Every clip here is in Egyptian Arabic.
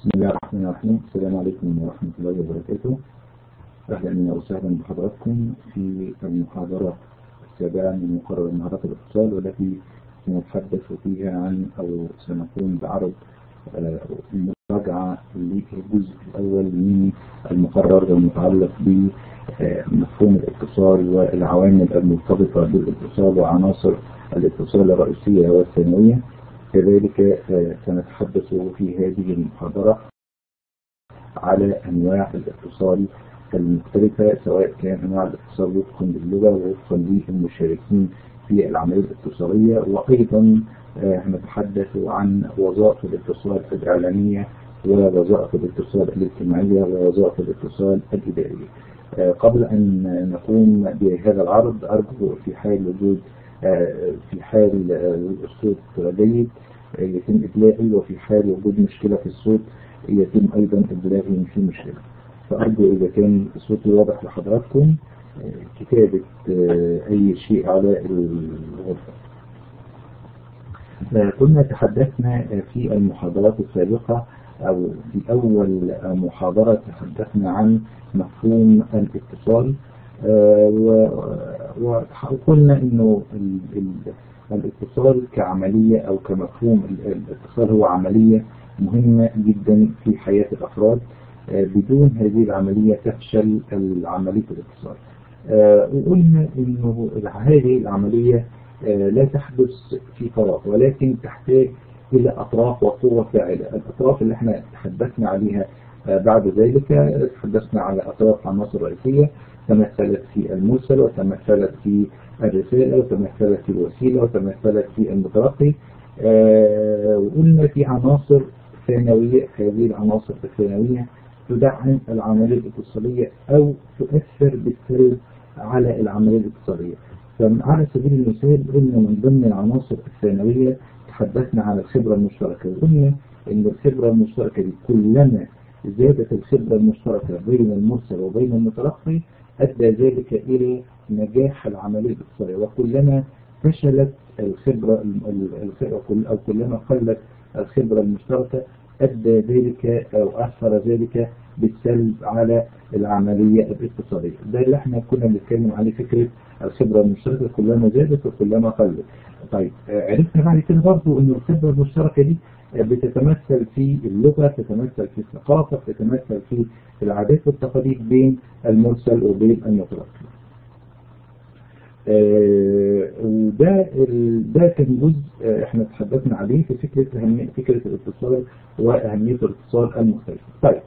بسم الله الرحمن الرحيم السلام عليكم ورحمة الله وبركاته أهلا وسهلا بحضراتكم في المحاضرة السابعة من مقرر مهارات الاتصال والتي سنتحدث فيها عن أو سنقوم بعرض مراجعة للجزء الأول من المقرر المتعلق بمفهوم الاتصال والعوامل المرتبطة بالاتصال وعناصر الاتصال الرئيسية والثانوية كذلك سنتحدث في هذه المحاضرة على أنواع الاتصال المختلفة سواء كان أنواع الاتصال وفقا للغة ووفقا للمشاركين في العملية الاتصالية وأيضا هنتحدث عن وظائف الاتصال الإعلامية ووظائف الاتصال الاجتماعية ووظائف الاتصال الإدارية قبل أن نقوم بهذا العرض أرجو في حال وجود في حال الصوت جيد يتم إبلاغي وفي حال وجود مشكلة في الصوت يتم أيضا إبلاغي إن في مشكلة فأرجو إذا كان الصوت واضح لحضراتكم كتابة أي شيء على الغرفة كنا تحدثنا في المحاضرات السابقة أو في أول محاضرة تحدثنا عن مفهوم الاتصال وقلنا انه الاتصال كعملية او كمفهوم الاتصال هو عملية مهمة جدا في حياة الافراد بدون هذه العملية تفشل عملية الاتصال وقلنا انه هذه العملية لا تحدث في فراغ ولكن تحتاج الى اطراف وقوة فاعلة الاطراف اللي احنا تحدثنا عليها بعد ذلك تحدثنا على اطراف عناصر رئيسية تمثلت في المرسل وتمثلت في الرسالة وتمثلت في الوسيلة وتمثلت في المتلقي آه وقلنا في عناصر ثانوية هذه العناصر الثانوية تدعم العملية الاتصالية أو تؤثر بالسلب على العملية الاتصالية فعلى سبيل المثال قلنا من ضمن العناصر الثانوية تحدثنا على الخبرة المشتركة وقلنا إن الخبرة المشتركة دي كلما زادت الخبرة المشتركة بين المرسل وبين المتلقي أدى ذلك إلى نجاح العملية الاتصالية وكلما فشلت الخبرة أو كلما قلت الخبرة المشتركة أدى ذلك أو أثر ذلك بالسلب على العملية الاتصالية ده اللي احنا كنا بنتكلم عليه فكرة الخبرة المشتركة كلما زادت وكلما قلت طيب عرفنا بعد كده برضه ان الخبرة المشتركة دي بتتمثل في اللغة تتمثل في الثقافة تتمثل في العادات والتقاليد بين المرسل وبين المتلقي وده ده كان جزء احنا تحدثنا عليه في فكرة أهمية فكرة الاتصال وأهمية الاتصال المختلفة طيب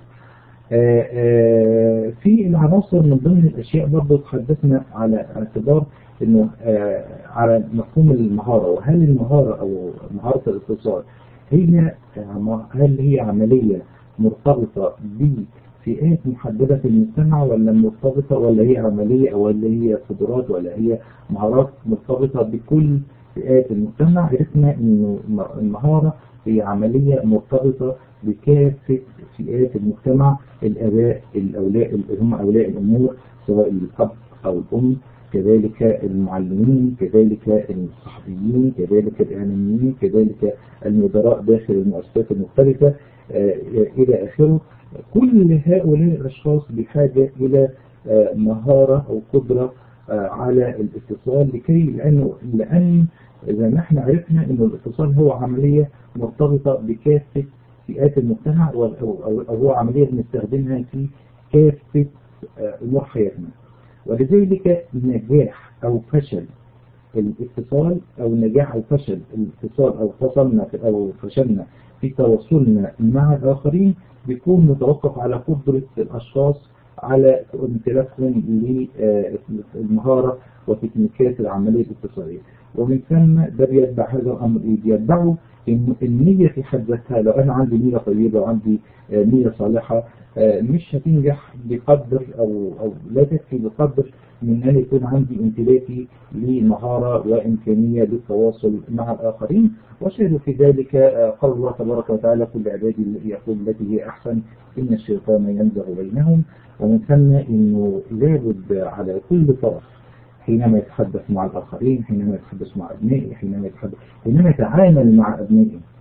في العناصر من ضمن الأشياء برضه تحدثنا على اعتبار انه على مفهوم المهارة وهل المهارة او مهارة الاتصال هي هل هي عملية مرتبطة بفئات محددة في المجتمع ولا مرتبطة ولا هي عملية ولا هي قدرات ولا هي مهارات مرتبطة بكل فئات المجتمع عرفنا انه المهارة هي عملية مرتبطة بكافة فئات المجتمع الاباء الاولاء اللي هم اولياء الامور سواء الاب او الام كذلك المعلمين كذلك الصحفيين كذلك الإعلاميين كذلك المدراء داخل المؤسسات المختلفة إلى آخره كل هؤلاء الأشخاص بحاجة إلى مهارة أو قدرة على الاتصال لكي لأنه لأن إذا ما احنا عرفنا أن الاتصال هو عملية مرتبطة بكافة فئات المجتمع أو هو عملية بنستخدمها في كافة أمور حياتنا ولذلك نجاح أو فشل الاتصال أو نجاح أو فشل الاتصال أو فصلنا أو فشلنا في تواصلنا مع الآخرين بيكون متوقف على قدرة الأشخاص على امتلاكهم للمهارة وتكنيكات العملية الاتصالية ومن ثم ده بيتبع هذا الأمر بيتبعه النية في حد ذاتها لو أنا عندي نية طيبة وعندي نية صالحة مش هتنجح بقدر أو, أو لا تكفي بقدر من أن يكون عندي امتلاكي لمهارة وإمكانية للتواصل مع الآخرين وشاهد في ذلك قال الله تبارك وتعالى كل عبادي الذي يقول التي هي أحسن إن الشيطان ينزغ بينهم ومن ثم إنه لابد على كل طرف حينما يتحدث مع الآخرين حينما يتحدث مع أبنائه حينما يتحدث حينما يتعامل مع أبنائه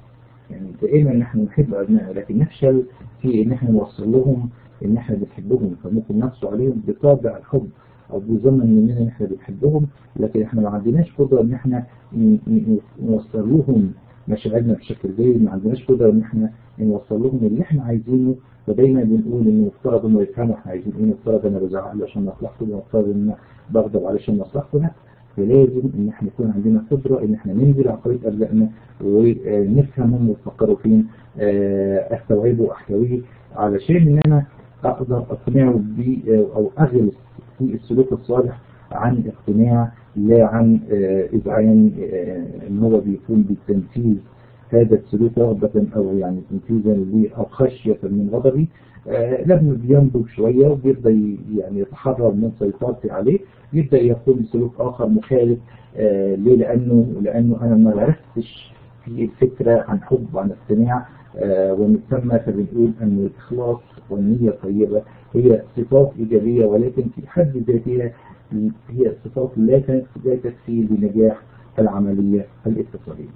يعني دائما نحن نحب أبنائنا لكن نفشل في إن احنا نوصل لهم إن احنا بنحبهم فممكن نقسو عليهم بطابع الحب أو بظن إننا إن احنا بنحبهم لكن احنا ما عندناش قدرة إن احنا نوصل لهم مشاعرنا بشكل جيد ما عندناش قدرة إن احنا نوصل لهم اللي احنا عايزينه فدايما بنقول إن مفترض إنه يفهموا احنا عايزين إيه مفترض إن أنا بزعق له عشان مصلحته مفترض إن أنا بغضب علشان مصلحته لا فلازم ان احنا يكون عندنا قدرة ان احنا ننزل عقلية ابنائنا ونفهم هم بيفكروا فين استوعبه واحتويه علشان ان انا اقدر اقنعه ب او اغلس في السلوك الصالح عن اقتناع لا عن اذعان ان هو بيكون بالتنفيذ هذا السلوك رغبة او يعني تنفيذا لي او خشية من غضبي لما بينضج شوية وبيبدأ يعني يتحرر من سيطرتي عليه يبدأ يقوم بسلوك آخر مخالف آه ليه لأنه لأنه أنا ما عرفتش في الفكرة عن حب وعن اقتناع آه ومن ثم فبنقول أن الإخلاص والنية الطيبة هي صفات إيجابية ولكن في حد ذاتها هي صفات لا لا تكفي لنجاح العملية الاتصالية.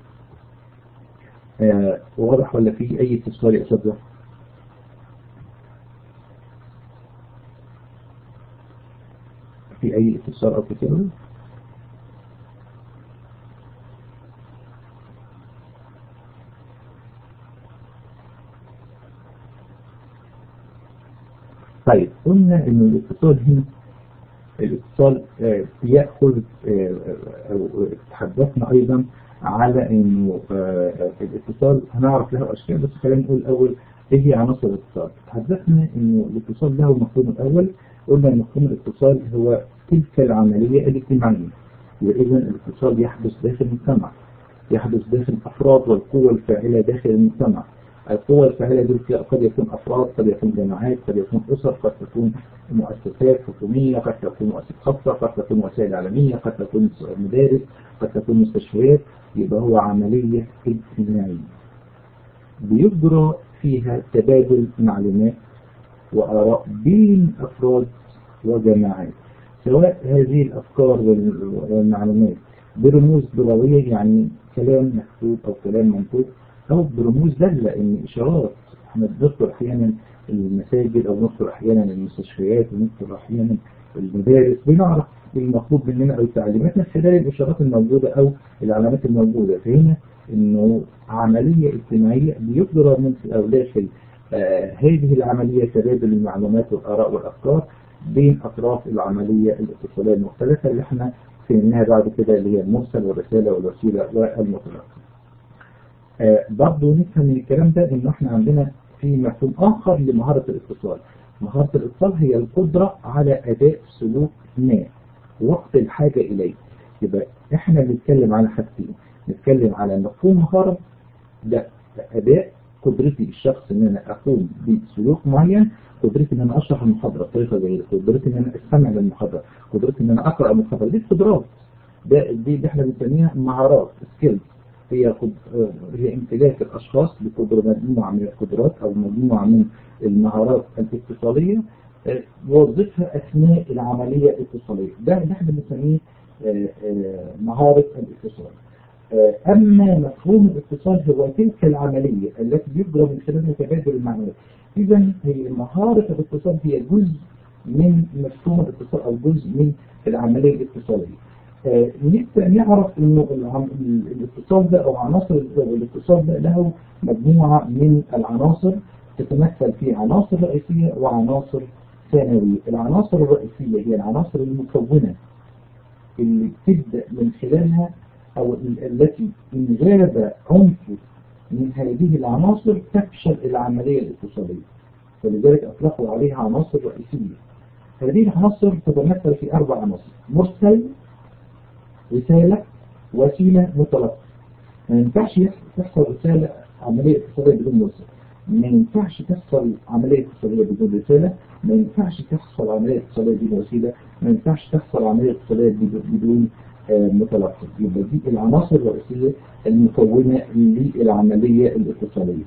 آه واضح ولا في أي استفسار يا أستاذ في أي استفسار أو كتابة طيب قلنا إن الاتصال هنا الاتصال بيأخذ أو تحدثنا أيضا على إنه الاتصال هنعرف له أشكال بس خلينا نقول الأول إيه هي عناصر الاتصال تحدثنا إنه الاتصال له مفهوم الأول قلنا ان مفهوم الاتصال هو تلك العملية الاجتماعية وإذا الاتصال يحدث داخل المجتمع يحدث داخل الأفراد والقوة الفاعلة داخل المجتمع القوة الفاعلة دول قد يكون أفراد قد يكون جماعات قد يكون أسر قد تكون مؤسسات حكومية قد تكون مؤسسات خاصة قد تكون وسائل إعلامية قد تكون مدارس قد تكون مستشفيات يبقى هو عملية اجتماعية بيجرى فيها تبادل معلومات وآراء بين أفراد وجماعات سواء هذه الأفكار والمعلومات برموز لغوية يعني كلام مكتوب أو كلام منطوق أو برموز دالة إن إشارات احنا بنذكر أحيانا المساجد أو نذكر أحيانا المستشفيات ونذكر أحيانا المدارس بنعرف المطلوب مننا أو تعليماتنا خلال الإشارات الموجودة أو العلامات الموجودة فهنا إنه عملية اجتماعية بيقدر من أو داخل آه هذه العملية تبادل المعلومات والآراء والأفكار بين أطراف العملية الاتصالية المختلفة اللي احنا فهمناها بعد كده اللي هي المرسل والرسالة والوسيلة والمتلقي. آه برضه نفهم من الكلام ده إنه احنا عندنا في مفهوم آخر لمهارة الاتصال. مهارة الاتصال هي القدرة على أداء سلوك ما وقت الحاجة إليه. يبقى احنا بنتكلم على حاجتين. نتكلم على مفهوم مهارة ده أداء قدرتي الشخص ان انا اقوم بسلوك معين قدرتي ان انا اشرح المحاضرة بطريقة جيدة قدرتي ان انا استمع للمحاضرة قدرتي ان انا اقرأ المحاضرة دي قدرات ده دي, دي احنا بنسميها مهارات سكيلز هي قد... هي امتلاك الاشخاص بقدر مجموعة من القدرات او مجموعة من المهارات الاتصالية وظيفها اثناء العملية الاتصالية ده اللي احنا بنسميه مهارة الاتصال أما مفهوم الاتصال هو تلك العملية التي يجرى من خلالها تبادل المعلومات إذا هي مهارة الاتصال هي جزء من مفهوم الاتصال أو جزء من العملية الاتصالية آه نبدأ نعرف إنه الاتصال ده أو عناصر الاتصال ده له مجموعة من العناصر تتمثل في عناصر رئيسية وعناصر ثانوية العناصر الرئيسية هي العناصر المكونة اللي بتبدأ من خلالها أو التي إن غاب عنصر من هذه العناصر تفشل العملية الاتصالية فلذلك أطلقوا عليها عناصر رئيسية هذه العناصر تتمثل في أربع عناصر مرسل رسالة وسيلة متلقي ما ينفعش تحصل رسالة عملية اتصالية بدون مرسل ما ينفعش تحصل عملية اتصالية بدون رسالة ما ينفعش تحصل عملية اتصالية بدون وسيلة ما ينفعش تحصل عملية اتصالية بدون متلقي يبقى دي العناصر الرئيسية المكونة للعملية الاتصالية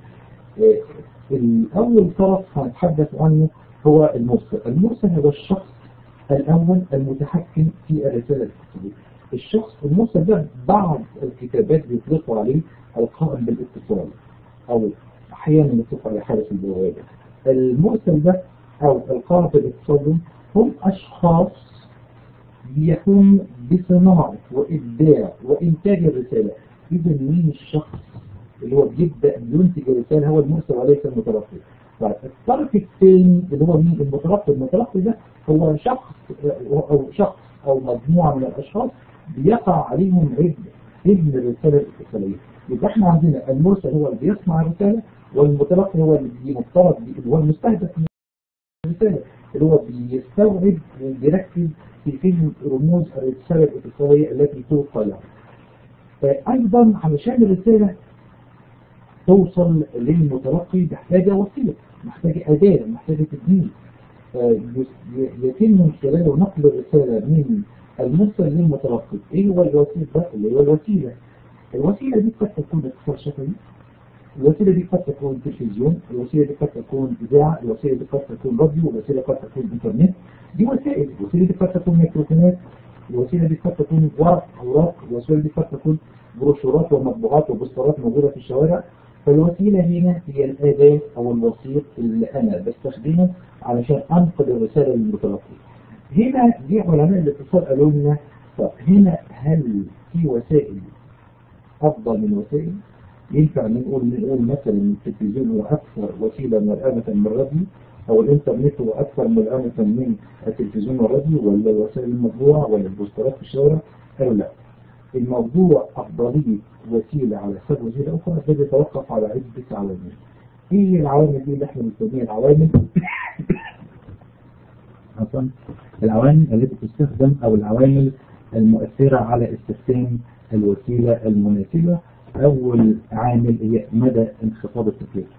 الأول طرف هنتحدث عنه هو المرسل المرسل هو الشخص الأول المتحكم في الرسالة الاتصالية الشخص المرسل ده بعض الكتابات بيطلقوا عليه القائم بالاتصال أو أحيانا نشوف على حارس البوابة المرسل ده أو القاعدة الاقتصادي هم أشخاص بيقوم بصناعة وإبداع وإنتاج الرسالة إذا مين الشخص اللي هو بيبدأ ينتج الرسالة هو المرسل وليس المتلقي طيب الطرف الثاني اللي هو مين المتلقي المتلقي ده هو شخص أو شخص أو مجموعة من الأشخاص بيقع عليهم عبء ابن الرسالة الاتصالية يبقى احنا عندنا المرسل هو اللي بيصنع الرسالة والمتلقي هو اللي بيفترض اللي هو المستهدف من الرسالة اللي هو بيستوعب ويركز في فهم رموز الرسالة الاتصالية التي توصل له أيضا علشان الرسالة توصل للمتلقي محتاجة وسيلة محتاجة أداة محتاجة تدمير يتم من خلاله نقل الرسالة من المرسل للمتلقي ايه هو الوسيلة ده اللي هو الوسيلة الوسيلة دي قد تكون اتصال شفوي الوسيلة دي قد تكون تلفزيون الوسيلة دي قد تكون إذاعة الوسيلة دي قد تكون راديو الوسيلة قد تكون إنترنت دي وسائل الوسيلة دي قد تكون ميكروفونات الوسيلة دي قد تكون ورق أوراق الوسيلة دي قد تكون بروشورات ومطبوعات وبوسترات موجودة في الشوارع فالوسيلة هنا هي الأداة أو الوسيط اللي أنا بستخدمه علشان أنقل الرسالة للمتلقي هنا دي علماء الاتصال قالوا لنا طب هنا هل في وسائل أفضل من وسائل ينفع نقول نقول مثلا ان التلفزيون هو أكثر وسيلة مرآمة من الراديو أو الإنترنت هو أكثر مرآمة من التلفزيون والراديو ولا الوسائل المطبوعة ولا البوسترات في الشوارع قالوا لا الموضوع أفضلية وسيلة على حساب وسيلة أخرى ده يتوقف على عدة عوامل إيه العوامل دي اللي احنا بنسميها العوامل عفوا العوامل التي تستخدم أو العوامل المؤثرة على استخدام الوسيلة المناسبة أول عامل هي مدى انخفاض التكلفة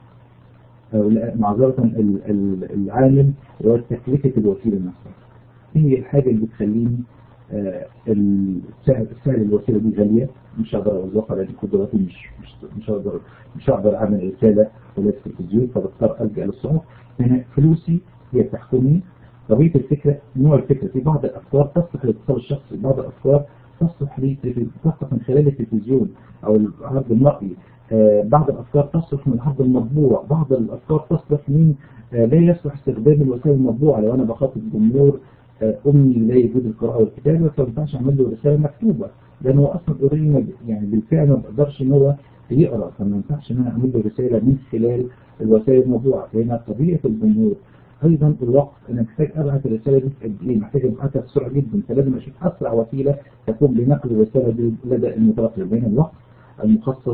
أو معذرة العامل هو تكلفة الوسيلة نفسها هي الحاجة اللي بتخليني آه السعر سعر الوسيلة دي غالية مش هقدر اوظفها لان قدراتي مش مش مش هقدر مش هقدر اعمل رسالة ولا تلفزيون فبضطر الجا للصحف هنا فلوسي هي بتحكمني طبيعة الفكرة نوع الفكرة في بعض الافكار تصلح للاتصال الشخصي بعض الافكار تصلح تصلح من خلال التلفزيون او العرض المرئي آه بعض الافكار تصلح من العرض المطبوع بعض الافكار تصلح من آه لا يصلح استخدام الوسائل المطبوعة لو انا بخاطب جمهور أمي لا يجوز القراءة والكتابة فما ينفعش أعمل له رسالة مكتوبة لأن هو أصلا اوريدي يعني بالفعل ما بقدرش إن هو يقرأ فما ينفعش إن أنا أعمل له رسالة من خلال الوسائل الموضوعة لأن طبيعة الجمهور أيضا الوقت أنا محتاج أبعت الرسالة دي في قد إيه محتاج أبعتها بسرعة جدا فلازم أشوف أسرع وسيلة تقوم بنقل الرسالة دي لدى المتلقي بين الوقت المخصص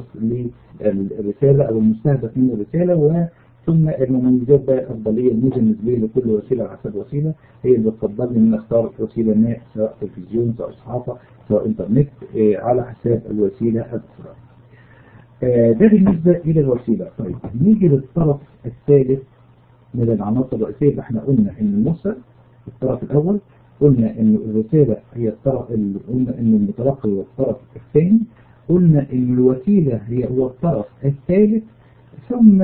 للرسالة أو المستهدف من الرسالة و ثم المميزات بقى الأفضلية الميزة النسبية لكل وسيلة على حسب وسيلة هي اللي بتفضلني ان اختار وسيلة ما سواء تلفزيون سواء صحافة سواء انترنت آه على حساب الوسيلة الأخرى. آه ده بالنسبة إلى الوسيلة طيب نيجي للطرف الثالث من العناصر الرئيسية اللي احنا قلنا ان المرسل الطرف الأول قلنا ان الرسالة هي الطرف اللي قلنا ان المتلقي هو الطرف الثاني قلنا ان الوسيلة هي هو الطرف الثالث ثم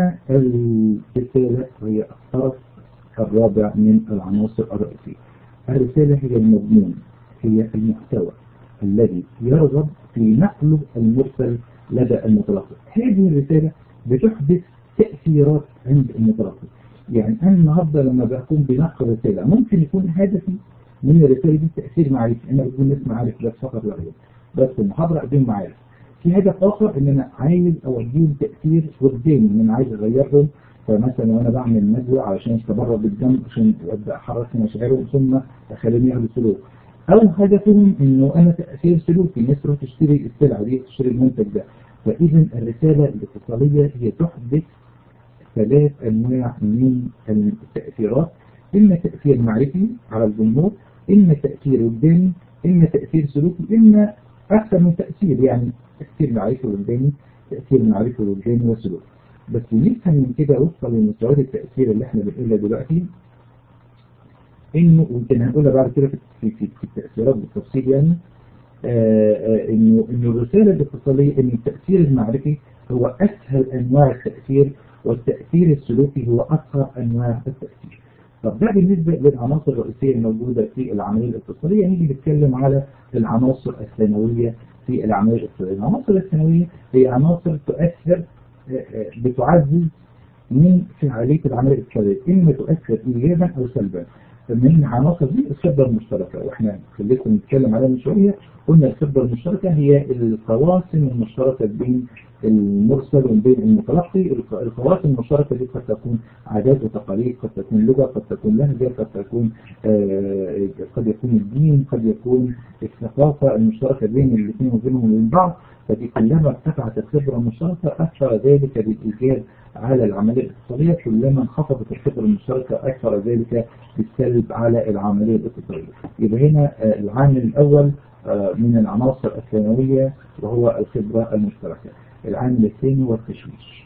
الرسالة هي الطرف الرابع من العناصر الرئيسية الرسالة هي المضمون هي المحتوى الذي يرغب في نقله المرسل لدى المتلقي هذه الرسالة بتحدث تأثيرات عند المتلقي يعني أنا النهاردة لما بقوم بنقل رسالة ممكن يكون هدفي من الرسالة دي تأثير معرفي أنا بكون نسمع عارف بس فقط لا غير بس المحاضرة أقدم معارف في هدف آخر إن أنا عايز أوديهم تأثير قدامي إن أنا عايز أغيرهم فمثلا وأنا بعمل ندوة علشان استبرد بالدم عشان أبدأ أحرك مشاعرهم ثم أخليهم ياخدوا سلوك أو هدفهم إنه أنا تأثير سلوكي الناس تروح تشتري السلعة دي تشتري المنتج ده فإذا الرسالة الاتصالية هي تحدث ثلاث أنواع من التأثيرات إما تأثير معرفي على الجمهور إما تأثير وجداني إما تأثير سلوكي إما أكثر من تأثير يعني تأثير معرفي وجداني تأثير معرفي وجداني وسلوكي بس نفهم من كده وفقا لمستويات التأثير اللي احنا بنقولها دلوقتي انه يمكن هنقولها بعد كده في, في, في التأثيرات بالتفصيل يعني آآ آآ انه انه الرسالة الاتصالية ان التأثير المعرفي هو اسهل انواع التأثير والتأثير السلوكي هو اصغر انواع التأثير طب ده بالنسبة للعناصر الرئيسية الموجودة في العملية الاتصالية نيجي نتكلم على العناصر الثانوية في العملية الاتصالية العناصر الثانوية هي عناصر تؤثر بتعزز من فعالية العملية الاقتصادية إما تؤثر إيجابا أو سلبا من عناصر دي الخبرة المشتركة واحنا خليكم نتكلم عليها من شوية قلنا الخبرة المشتركة هي القواسم المشتركة بين المرسل وبين المتلقي القواسم المشتركة دي قد تكون عادات وتقاليد قد تكون لغة قد تكون لهجة قد تكون آه قد يكون الدين قد يكون الثقافة المشتركة بين الاثنين وبينهم وبين بعض فدي كلما ارتفعت الخبرة المشتركة أثر ذلك بالإيجاب على العملية الاقتصادية كلما انخفضت الخبرة المشتركة أثر ذلك بالسلب على العملية الاقتصادية يبقى هنا العامل الأول من العناصر الثانوية وهو الخبرة المشتركة العامل الثاني هو التشويش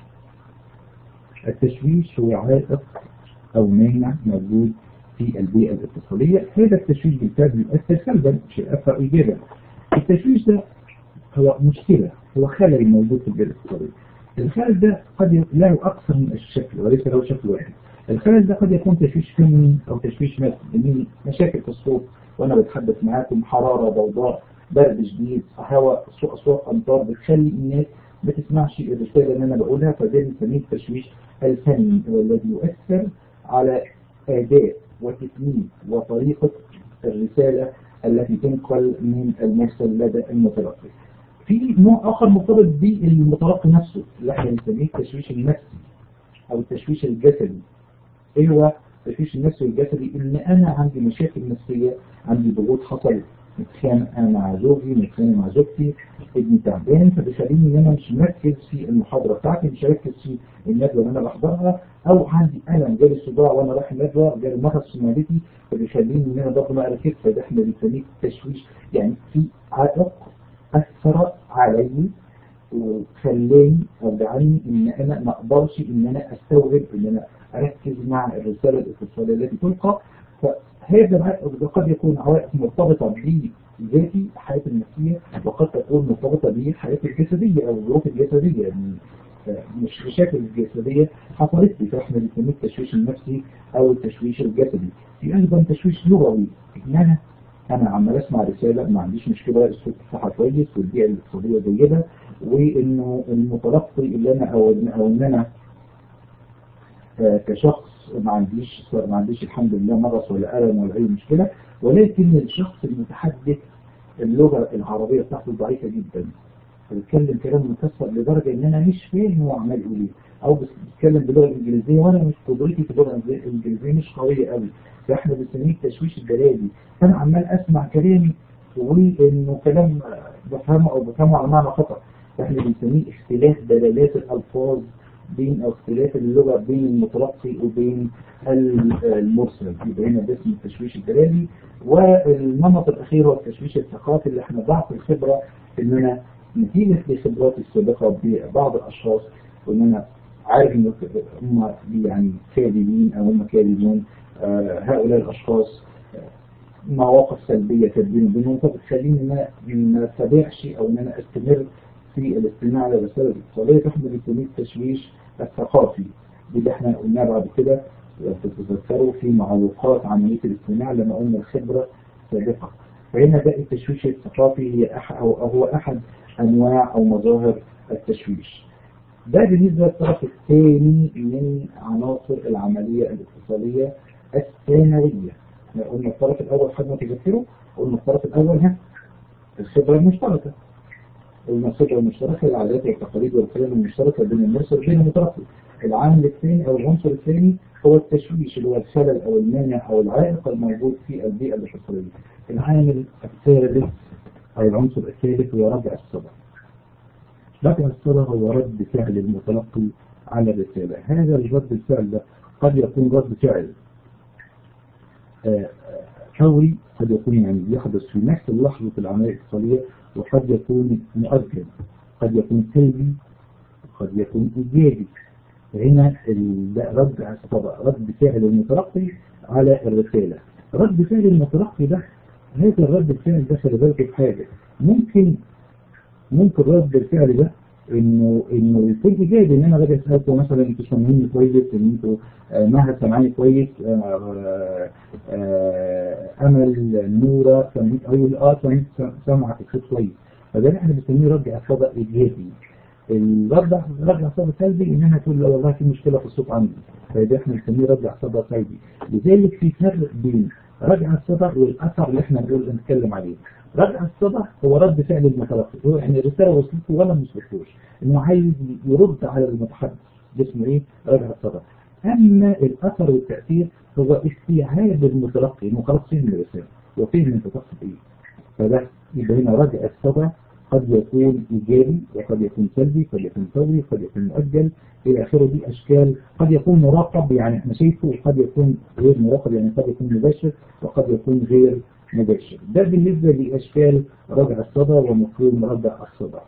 التشويش هو عائق أو مانع موجود في البيئة الاقتصادية هذا التشويش بالفعل يؤثر سلبا مش يؤثر إيجابا التشويش ده هو مشكلة هو خلل موجود في البيئة الاقتصادية الخلل ده قد له أكثر من الشكل وليس له شكل واحد الخلل ده قد يكون تشويش فني أو تشويش مادي مشاكل في الصوت وأنا بتحدث معاكم حرارة ضوضاء برد شديد هواء أصوات أمطار بتخلي الناس ما تسمعش الرسالة اللي أنا بقولها فده بنسميه التشويش الفني والذي يؤثر على أداء وتكنيك وطريقة الرسالة التي تنقل من المرسل لدى المتلقي. في نوع آخر مرتبط بالمتلقي نفسه اللي احنا بنسميه التشويش النفسي أو التشويش الجسدي. إيه هو التشويش النفسي والجسدي؟ إن أنا عندي مشاكل نفسية، عندي ضغوط حصلت متخانق مع زوجي متخانق مع زوجتي ابني تعبان فبيخليني ان انا مش مركز في المحاضره بتاعتي مش مركز في الندوه اللي انا بحضرها او عندي الم جالي صداع وانا رايح الندوه جالي مرض في معدتي فبيخليني ان انا برضه ما اركزش فده احنا بنسميه تشويش يعني في عائق اثر علي وخلاني رجعني ان انا ما اقدرش ان انا استوعب ان انا اركز مع الرساله الاتصاليه التي تلقى هذا العائق قد يكون عوائق مرتبطة بذاتي حياتي النفسية وقد تكون مرتبطة بحياتي الجسدية أو الظروف الجسدية يعني مش مشاكل الجسدية حصلت لي فاحنا بنسميه التشويش النفسي أو التشويش الجسدي في أيضا تشويش لغوي إن أنا أنا عمال أسمع رسالة ما عنديش مشكلة الصوت بتاعها كويس والبيئة الاقتصادية جيدة وإنه المتلقي اللي أنا أو أو إن أنا آه كشخص ما عنديش ما عنديش الحمد لله مرض ولا ألم ولا أي مشكلة ولكن الشخص المتحدث اللغة العربية بتاعته ضعيفة جدا بيتكلم كلام مكسر لدرجة إن أنا مش فاهم هو عمال يقول إيه أو بيتكلم باللغة الإنجليزية وأنا مش قدرتي في اللغة الإنجليزية مش قوية قوي فإحنا بنسميه التشويش الدلالي أنا عمال أسمع كلامي وإنه كلام بفهمه أو بفهمه على معنى خطأ فإحنا بنسميه اختلاف دلالات الألفاظ بين او اختلاف اللغة بين المتلقي وبين المرسل يبقى هنا ده اسمه التشويش الدلالي والنمط الاخير هو التشويش الثقافي اللي احنا ضعف الخبرة ان انا نتيجة لخبراتي السابقة ببعض الاشخاص وان انا عارف ان هم يعني كاذبين او هم كاذبون آه هؤلاء الاشخاص مواقف سلبية تبين بينهم فبتخليني ان انا ما اتبعش او ان انا استمر في الاستماع للرسالة الاتصالية فاحنا بنسميه التشويش الثقافي دي اللي احنا قلناه بعد كده تتذكروا في معوقات عملية الاستماع لما قلنا الخبرة سابقة فهنا ده التشويش الثقافي هي أح أو هو أحد أنواع أو مظاهر التشويش ده بالنسبة للطرف الثاني من عناصر العملية الاتصالية الثانوية احنا قلنا الطرف الأول حد ما تذكره قلنا الطرف الأول ها الخبرة المشتركة المصدر المشتركة العادات والتقاليد والقيم المشتركة بين المرسل وبين المتلقي العامل الثاني أو العنصر الثاني هو التشويش اللي هو الخلل أو المانع أو العائق الموجود في البيئة الاقتصادية العامل الثالث أو العنصر الثالث هو ردع الصدى ردع الصدى هو رد فعل المتلقي على الرسالة هذا الرد الفعل ده قد يكون رد فعل فوري قد يكون يعني يحدث في نفس اللحظة العملية الاتصالية وقد يكون مؤجل قد يكون سلبي قد يكون إيجابي هنا رد رد فعل المتلقي على الرسالة رد فعل المتلقي ده هذا الرد الفعل ده خلي بالك في حاجة ممكن ممكن رد الفعل ده انه انه يكون ايجابي ان انا باجي اسالكم مثلا انتوا سامعيني كويس ان انتوا آه مها سامعاني كويس آه آه امل نوره سامعين ايوه اه سامعك الصوت كويس فده احنا بنسميه رد اعصاب ايجابي الرد رد اعصاب سلبي انها تقول لا والله في مشكله في الصوت عندي فده احنا بنسميه رد اعصاب سلبي لذلك في فرق بين رجع الصدى والاثر اللي احنا بنقول نتكلم عليه رجع الصدى هو رد فعل المتلقي هو يعني الرساله وصلته ولا ما وصلتوش انه عايز يرد على المتحدث ده اسمه ايه رجع الصدى اما الاثر والتاثير هو استيعاب المتلقي انه خلاص فهم الرساله وفهم انت تقصد ايه فده يبقى هنا رجع الصدى قد يكون إيجابي وقد يكون سلبي قد يكون فوري قد يكون مؤجل إلى آخره دي أشكال قد يكون مراقب يعني احنا شايفه وقد يكون غير مراقب يعني قد يكون مباشر وقد يكون غير مباشر ده بالنسبة لأشكال ردع الصدى ومفهوم ردع الصدى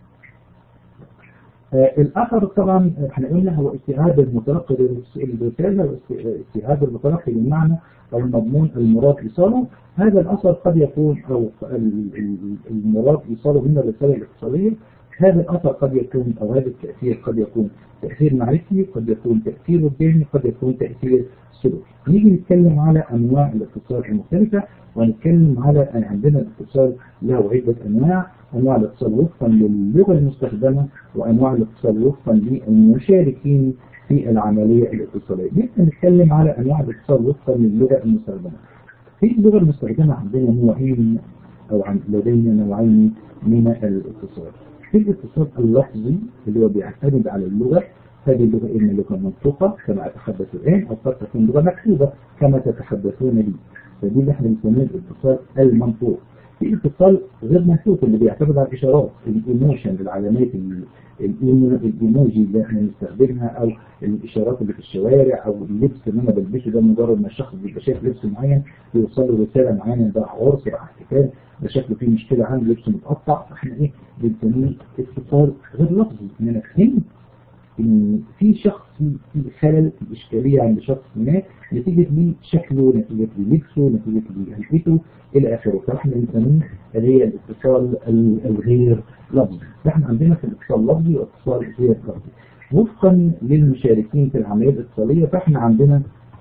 آه الآخر طبعا احنا قلنا هو استيعاب المتلقي للرسالة واستيعاب المتلقي للمعنى أو المضمون المراد إيصاله هذا الأثر قد يكون أو المراد إيصاله من الرسالة الاتصالية هذا الأثر قد يكون أو هذا التأثير قد يكون تأثير معرفي قد يكون تأثير وجداني قد يكون تأثير سلوكي نيجي نتكلم على أنواع الاتصال المختلفة ونتكلم على أن عندنا الاتصال له عدة أنواع أنواع الاتصال وفقا للغة المستخدمة وأنواع الاتصال وفقا للمشاركين في العملية الاتصالية نبدأ نتكلم على أنواع الاتصال وفقا للغة المستخدمة في اللغة المستخدمة عندنا نوعين أو عن لدينا نوعين من الاتصال في الاتصال اللفظي اللي هو بيعتمد على اللغة هذه اللغة إما لغة منطوقة كما أتحدث الآن أو قد تكون لغة مكتوبة كما تتحدثون لي فدي اللي احنا بنسميه الاتصال المنطوق في اتصال غير منطوق اللي بيعتمد على الإشارات الإيموشن العلامات الايموجي اللي احنا بنستخدمها او الاشارات اللي في الشوارع او اللبس اللي انا بلبسه ده مجرد ما الشخص بيبقى شايف لبس معين بيوصل له رساله معينه ده عرس راح احتفال ده شكله فيه مشكله عنده لبسه متقطع احنا ايه بنسميه اتصال غير لفظي ان انا فهمت ان في شخص في خلل في اشكاليه عند شخص ما نتيجه لشكله نتيجه للبسه نتيجه لهيئته الى اخره فاحنا بنسميه اللي هي الاتصال الغير لفظي احنا عندنا في الاتصال اللفظي واتصال غير لفظي وفقا للمشاركين في العمليه الاتصاليه فاحنا عندنا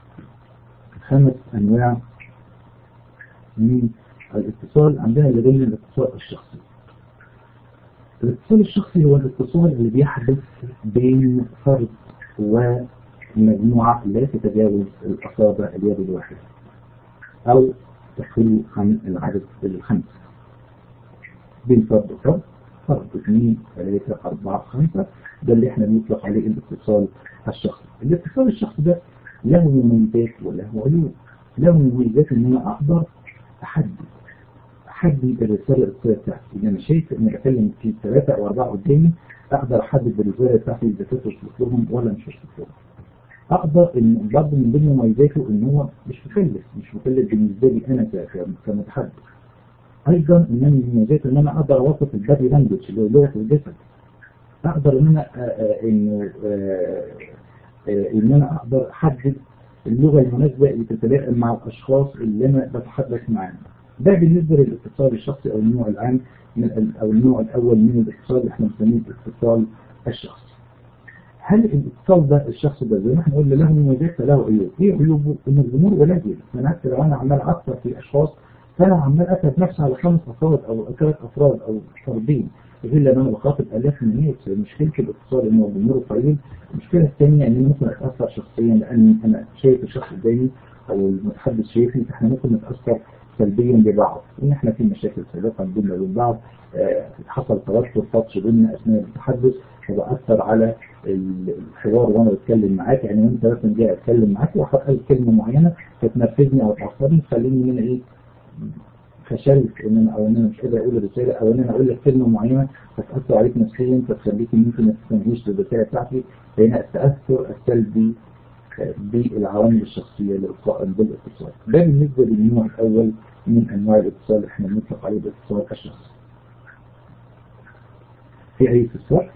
خمس انواع من الاتصال عندنا لدينا الاتصال الشخصي الاتصال الشخصي هو الاتصال اللي بيحدث بين فرد ومجموعة لا تتجاوز الأصابع اليد الواحدة أو تقل عن العدد الخمس بين فرد وفرد فرد اثنين ثلاثة أربعة خمسة ده اللي احنا بنطلق عليه الاتصال الشخصي الاتصال الشخصي ده له مميزات وله عيوب له مميزات ان انا اقدر احدد احدد الرسالة الاتصالية بتاعتي إذا أنا شايف إن بكلم في ثلاثة أو أربعة قدامي أقدر أحدد الرسالة بتاعتي إذا كنت وصلت لهم ولا مش وصلت لهم. أقدر إن برضه من ضمن مميزاته إن هو مش مكلف مش مكلف بالنسبة لي أنا كمتحدث. أيضا إن أنا من مميزاته إن أنا أقدر أوصف البادي لانجوج اللي هو لغة الجسد. أقدر إن أنا إنه إن أنا أقدر أحدد اللغة المناسبة اللي تتلائم مع الأشخاص اللي أنا بتحدث معاهم. ده بالنسبة للاتصال الشخصي أو النوع العام من أو النوع الأول من الاتصال اللي احنا بنسميه الاتصال الشخصي. هل الاتصال ده الشخصي ده زي ما احنا قلنا له مميزات فله عيوب، ايه عيوبه؟ ان الجمهور قليل، من حتى لو انا عمال اكثر في اشخاص فانا عمال اتعب نفسي على خمس افراد او ثلاث افراد او فردين غير لما انا بخاطب الاف من الناس مشكله الاتصال ان هو الجمهور قليل، المشكله الثانيه ان انا ممكن اتاثر شخصيا لان انا شايف الشخص قدامي او المتحدث شايفني فاحنا ممكن نتاثر سلبيا ببعض ان احنا في مشاكل سابقه بيننا وبين بعض آه حصل توتر تاتش بيننا اثناء التحدث فبأثر على الحوار وانا بتكلم معاك يعني انت مثلا جاي اتكلم معاك وقال كلمه معينه فتنرفزني او تعصبني تخليني ان انا ايه فشلت ان انا او ان انا مش قادر اقول الرساله او ان انا اقول لك كلمه معينه فتاثر عليك نفسيا فتخليك ان انت ما تستنهيش للرساله بتاعتي لان التاثر السلبي بالعوامل الشخصية بالاتصال ده بالنسبة للنوع الأول من أنواع الاتصال اللي احنا بنطلق عليه الاتصال الشخصي في أي استفسار؟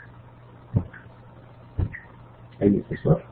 أي استفسار؟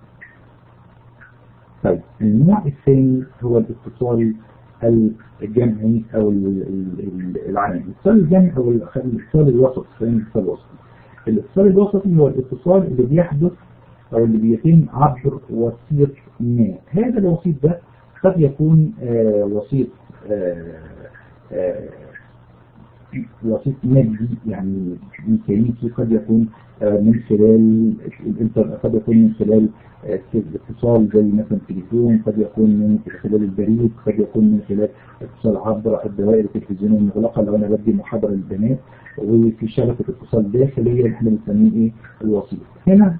طيب النوع الثاني هو الاتصال الجمعي أو العام الاتصال الجمعي أو الاتصال الوسط خلينا الاتصال الوسطي الاتصال الوسطي هو الاتصال اللي بيحدث أو اللي بيتم عبر وسيط ما هذا الوسيط ده قد يكون آه وسيط آه آه وسيط مادي يعني ميكانيكي قد يكون من خلال الانترنت قد يكون من خلال اتصال زي مثلا التليفون قد يكون من خلال البريد قد يكون من خلال اتصال عبر الدوائر التلفزيونيه المغلقه لو انا بدي محاضره للبنات وفي شبكه اتصال داخليه احنا بنسميه ايه الوسيط هنا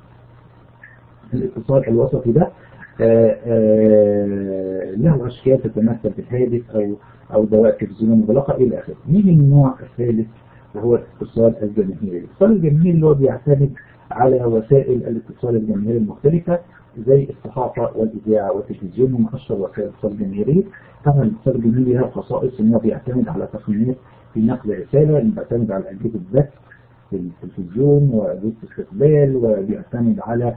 الاتصال الوسطي ده آآ آآ له اشكال تتمثل في الهاتف او او دوائر تلفزيونيه مغلقه الى اخره نيجي للنوع الثالث وهو الاتصال الجماهيري الاتصال الجماهيري اللي هو بيعتمد على وسائل الاتصال الجماهيري المختلفة زي الصحافة والإذاعة والتلفزيون من أشهر وسائل الاتصال الجماهيري طبعا الاتصال الجماهيري له خصائص إنه بيعتمد على تقنيات في نقل رسالة بيعتمد على أجهزة بث في التلفزيون وأجهزة استقبال وبيعتمد على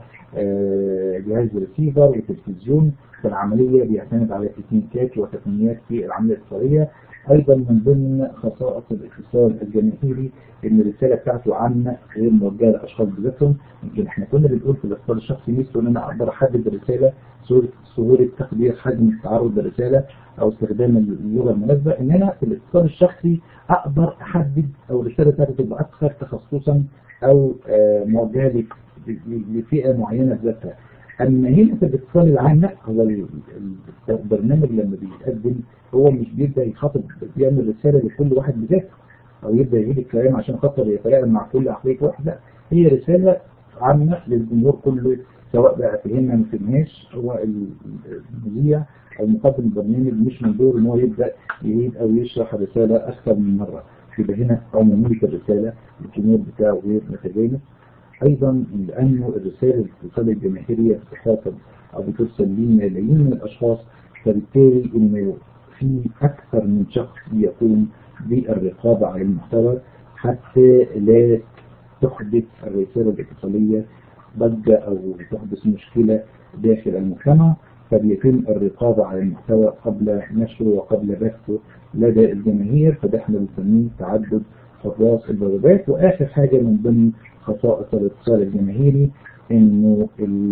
جهاز الريسيفر والتلفزيون في العملية بيعتمد على تكنيكات وتقنيات في العملية الاتصالية ايضا من ضمن خصائص الاتصال الجماهيري ان الرساله بتاعته عامه غير موجهه لاشخاص بذاتهم يمكن احنا كنا بنقول في الاتصال الشخصي ميزته ان انا اقدر احدد الرساله سهوله سهوله تقدير حجم التعرض للرساله او استخدام اللغه المناسبه ان انا في الاتصال الشخصي اقدر احدد او الرساله بتاعتي تبقى اكثر تخصصا او موجهه لفئه معينه بذاتها اما هنا في الاتصال العام لا هو البرنامج لما بيتقدم هو مش بيبدا يخاطب بيعمل رساله لكل واحد بذاته او يبدا يعيد الكلام عشان خاطر يتلائم مع كل عقليه واحد لا هي رساله عامه للجمهور كله سواء بقى فهمنا ما فهمناش هو المذيع او مقدم البرنامج مش من دوره ان هو يبدا يعيد او يشرح الرساله اكثر من مره يبقى هنا عموميه الرساله الجمهور بتاعه غير متجانس ايضا لانه الرساله الاتصال الجماهيريه بتخاطب او بترسل لملايين من الاشخاص فبالتالي انه في اكثر من شخص يقوم بالرقابه على المحتوى حتى لا تحدث الرساله الاتصاليه ضجه او تحدث مشكله داخل المجتمع فبيتم الرقابه على المحتوى قبل نشره وقبل بثه لدى الجماهير فده احنا بنسميه تعدد حراس البوابات واخر حاجه من ضمن خصائص الاتصال الجماهيري انه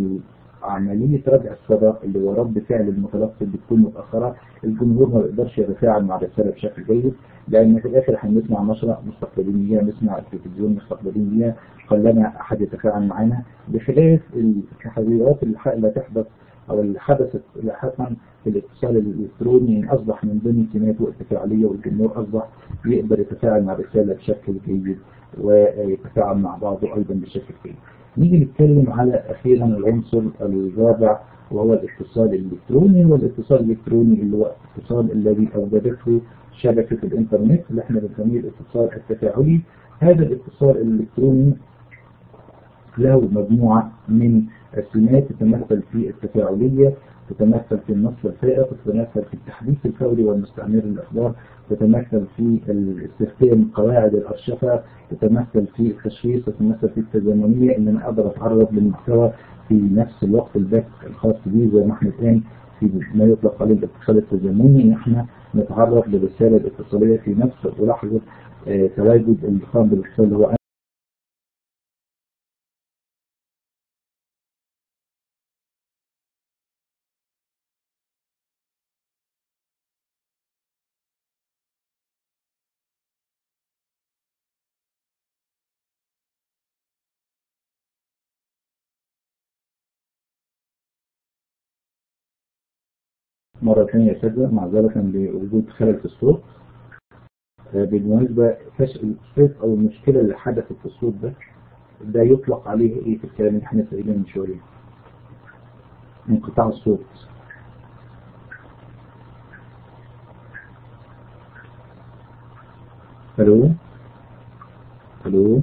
عملية رجع الصدى اللي هو رد فعل المتلقي بتكون متأخرة الجمهور ما بيقدرش يتفاعل مع الرسالة بشكل جيد لأن في الآخر هنسمع نشرة مستقبلين ليها نسمع التلفزيون مستقبلين ليها قلما أحد يتفاعل معنا بخلاف التحريات اللي تحدث أو اللي حدثت لاحقا في الاتصال الإلكتروني أصبح من ضمن سماته التفاعلية والجمهور أصبح يقدر يتفاعل مع الرسالة بشكل جيد ويتفاعل مع بعضه أيضا بشكل جيد. نيجي نتكلم على أخيرا العنصر الرابع وهو الاتصال الإلكتروني والاتصال الإلكتروني اللي هو الاتصال الذي أوجدته شبكة الإنترنت اللي احنا بنسميه الاتصال التفاعلي هذا الاتصال الإلكتروني له مجموعة من السمات تتمثل في التفاعلية تتمثل في النص الفائق تتمثل في التحديث الفوري والمستمر للأخبار تتمثل في استخدام قواعد الأرشفة تتمثل في التشخيص تتمثل في التزامنية ان انا اقدر اتعرض للمحتوى في نفس الوقت البث الخاص بيه زي ما احنا الان في ما يطلق عليه الاتصال التزامني ان احنا نتعرض للرسالة الاتصالية في نفس لحظة اه تواجد الخام بالاتصال اللي هو مرة ثانية يا أستاذة معذرة لوجود خلل في الصوت بالمناسبة فشل الصوت أو المشكلة اللي حدثت في الصوت ده ده يطلق عليه إيه في الكلام اللي احنا سائلين من شوية انقطاع الصوت ألو ألو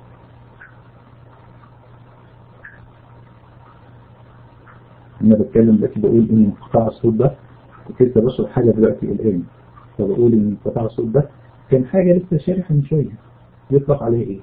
انا بتكلم دلوقتي بقول ان انقطاع الصوت ده كنت لسه بشرح حاجه دلوقتي الان فبقول ان انقطاع الصوت ده كان حاجه لسه شارحها من شويه يطلق عليه ايه؟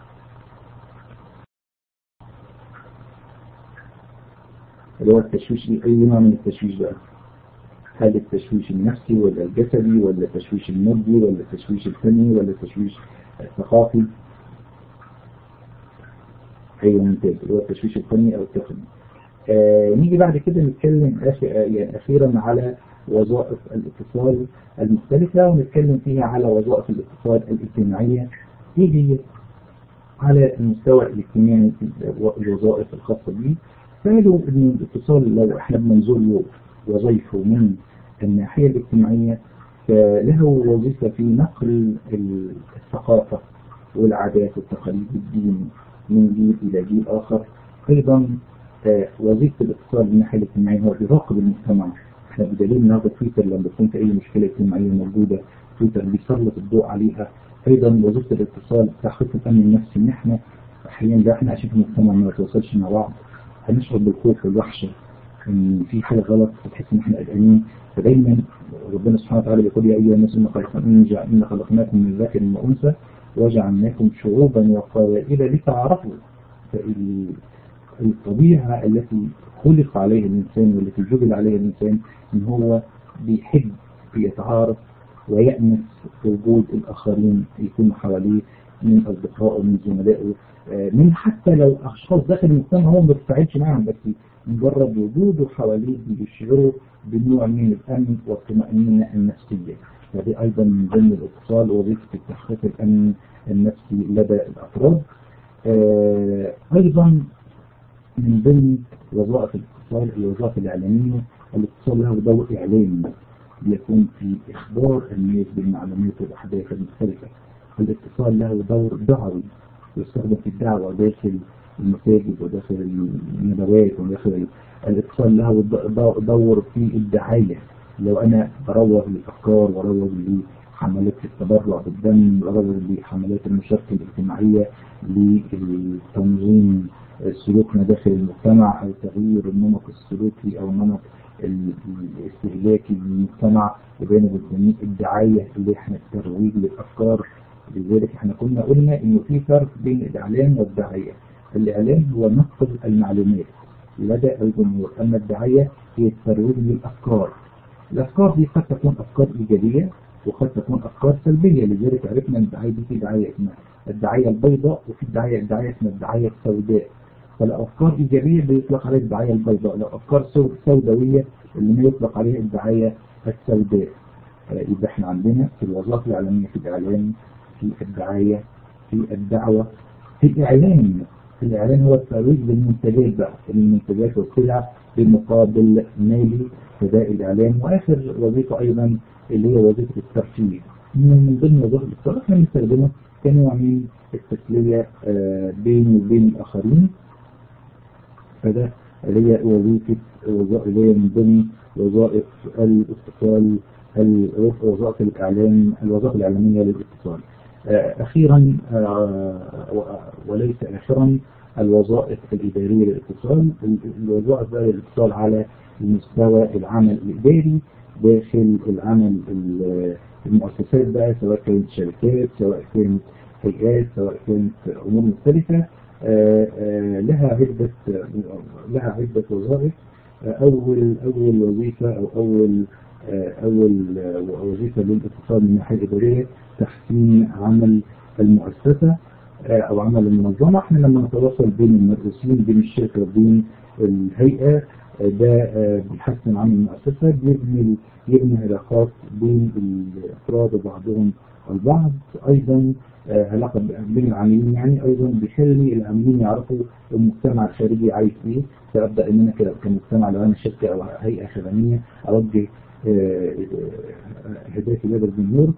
اللي هو التشويش اي نوع من التشويش بقى؟ هل التشويش النفسي ولا الجسدي ولا التشويش المادي ولا التشويش الفني ولا التشويش الثقافي؟ ايوه ممتاز اللي هو التشويش الفني او التقني آه نيجي بعد كده نتكلم آخر يعني أخيرا على وظائف الاتصال المختلفة ونتكلم فيها على وظائف الاتصال الاجتماعية ايه هي على المستوى الاجتماعي الوظائف الخاصة به قالوا ان الاتصال لو احنا بننظر له وظيفه من الناحية الاجتماعية فله وظيفة في نقل الثقافة والعادات والتقاليد الدين من جيل إلى جيل آخر أيضا وظيفة الاتصال من الناحية الاجتماعية هو بيراقب المجتمع احنا بدليل النهارده تويتر لما تكون في أي مشكلة اجتماعية موجودة تويتر بيسلط الضوء عليها أيضا وظيفة الاتصال تحقيق الأمن النفسي إن احنا أحيانا ده احنا عايشين في مجتمع ما نتواصلش مع بعض هنشعر بالخوف والوحشة إن في حاجة غلط فتحس إن احنا قلقانين فدايما ربنا سبحانه وتعالى بيقول يا أيها الناس إن خلقناكم من ذكر وأنثى وجعلناكم شعوبا وقبائل لتعارفوا الطبيعة التي خلق عليها الإنسان والتي جبل عليها الإنسان إن هو بيحب يتعارف ويأنس وجود الآخرين يكونوا حواليه من أصدقائه من زملائه من حتى لو أشخاص داخل المجتمع هو ما بيتفاعلش معهم بس مجرد وجوده حواليه بيشعروا بنوع من الأمن والطمأنينة النفسية ودي أيضا من ضمن الاتصال وظيفة تحقيق الأمن النفسي لدى الأفراد أيضا من ضمن وظائف الاتصال الوظائف الإعلامية الاتصال له دور إعلامي بيكون في إخبار الناس بالمعلومات والأحداث المختلفة الاتصال له دور دعوي يستخدم في الدعوة داخل المساجد وداخل الندوات وداخل الاتصال له دور في الدعاية لو أنا بروج للأفكار وروج لحملات التبرع بالدم وروج لحملات المشاركة الاجتماعية لتنظيم سلوكنا داخل المجتمع أو تغيير النمط السلوكي أو النمط الاستهلاكي للمجتمع وبين الدعاية اللي احنا الترويج للأفكار لذلك احنا كنا قلنا انه في فرق بين الإعلام والدعاية الإعلام هو نقل المعلومات لدى الجمهور أما الدعاية هي الترويج للأفكار الأفكار دي قد تكون أفكار إيجابية وقد تكون أفكار سلبية لذلك عرفنا أن الدعاية دي في دعاية اسمها الدعاية البيضاء وفي دعاية الدعاية اسمها الدعاية السوداء فلو أفكار إيجابية بيطلق عليها الدعاية البيضاء لو أفكار سوداوية اللي ما يطلق عليها الدعاية السوداء يبقى احنا عندنا في الوظائف الإعلامية في الإعلام في الدعاية في الدعوة في الإعلام الإعلان هو الترويج للمنتجات بقى المنتجات والسلع بمقابل مالي فده الإعلام وآخر وظيفة أيضا اللي هي وظيفة الترفيه من ضمن وظائف الاتصال احنا بنستخدمها كنوع من التسلية بين وبين الآخرين فده اللي هي وظيفة اللي هي من ضمن وظائف الاتصال وظائف الإعلام الوظائف الإعلامية للاتصال أخيرا وليس آخرا الوظائف الإدارية للاتصال الوظائف بقى للاتصال على المستوى العمل الإداري داخل العمل المؤسسات بقى سواء كانت شركات سواء كانت هيئات سواء كانت أمور مختلفة لها عدة لها عدة وظائف أول أول وظيفة أو أول أول وظيفة للاتصال من الناحية الإدارية تحسين عمل المؤسسة أو عمل المنظمة احنا لما نتواصل بين المدرسين بين الشركة وبين الهيئة ده بيحسن عمل المؤسسة بيبني يبني علاقات بين الأفراد وبعضهم البعض أيضا علاقة بين العاملين يعني أيضا بيخلي العاملين يعرفوا المجتمع الخارجي عايز إيه فأبدأ إن أنا كده كمجتمع لو أنا شركة أو هيئة خدمية أوجه هداية لدى الجمهور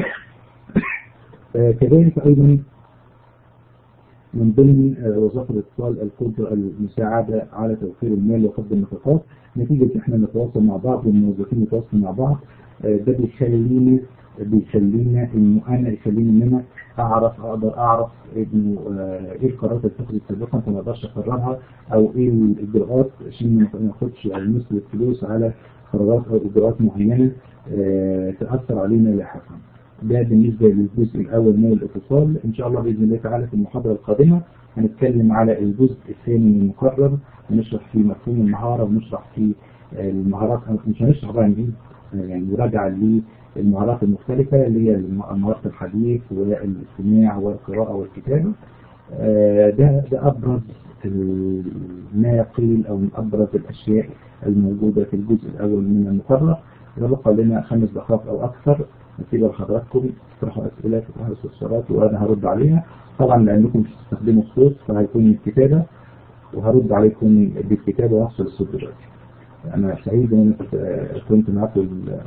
كذلك أيضا من ضمن وظائف الاتصال القدرة المساعدة على توفير المال وخفض النفقات نتيجة احنا نتواصل مع بعض والموظفين يتواصلوا مع بعض ده بيخليني بيخلينا انه انا يخليني ان انا اعرف اقدر اعرف انه ايه القرارات اللي اتخذت سابقا فما اقدرش اقررها او ايه الاجراءات عشان ما ناخدش او نصرف الفلوس على قرارات او اجراءات معينه تاثر علينا لاحقا. ده بالنسبة للجزء الأول من الاتصال إن شاء الله بإذن الله تعالى في المحاضرة القادمة هنتكلم على الجزء الثاني من المقرر هنشرح فيه مفهوم المهارة ونشرح فيه المهارات مش هنشرح بقى نجيب يعني مراجعة للمهارات المختلفة اللي هي مهارة الحديث والاستماع والقراءة والكتابة آه، ده ده أبرز ما قيل أو من أبرز الأشياء الموجودة في الجزء الأول من المقرر يبقى لنا خمس دقائق أو أكثر نسيب لحضراتكم تطرحوا أسئلة تطرحوا استفسارات وأنا هرد عليها طبعا لأنكم مش هتستخدموا الصوت فهيكون الكتابة وهرد عليكم بالكتابة وأحصل الصوت دلوقتي أنا سعيد إن أنا كنت معاكم ال-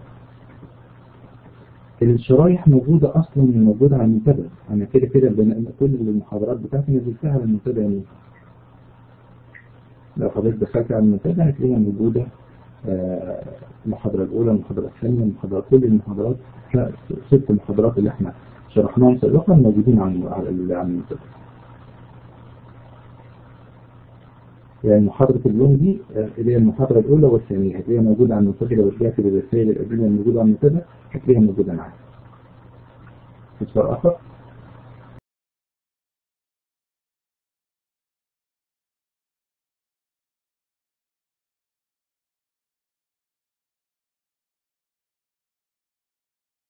الشرايح موجودة أصلا موجودة على المنتدى أنا كده كده بن- كل المحاضرات بتاعتي نزلتها على المنتدى يعني لو حضرتك دخلت على المنتدى هتلاقيها موجودة آه، المحاضرة الأولى المحاضرة الثانية المحاضرة كل المحاضرات لا، ست محاضرات اللي احنا شرحناهم سابقا موجودين على على على المنتدى يعني محاضرة اليوم دي آه، اللي هي المحاضرة الأولى والثانية هتلاقيها موجودة على المنتدى لو رجعت للرسائل القديمة الموجودة على المنتدى هتلاقيها موجودة معاك. استفسار آخر؟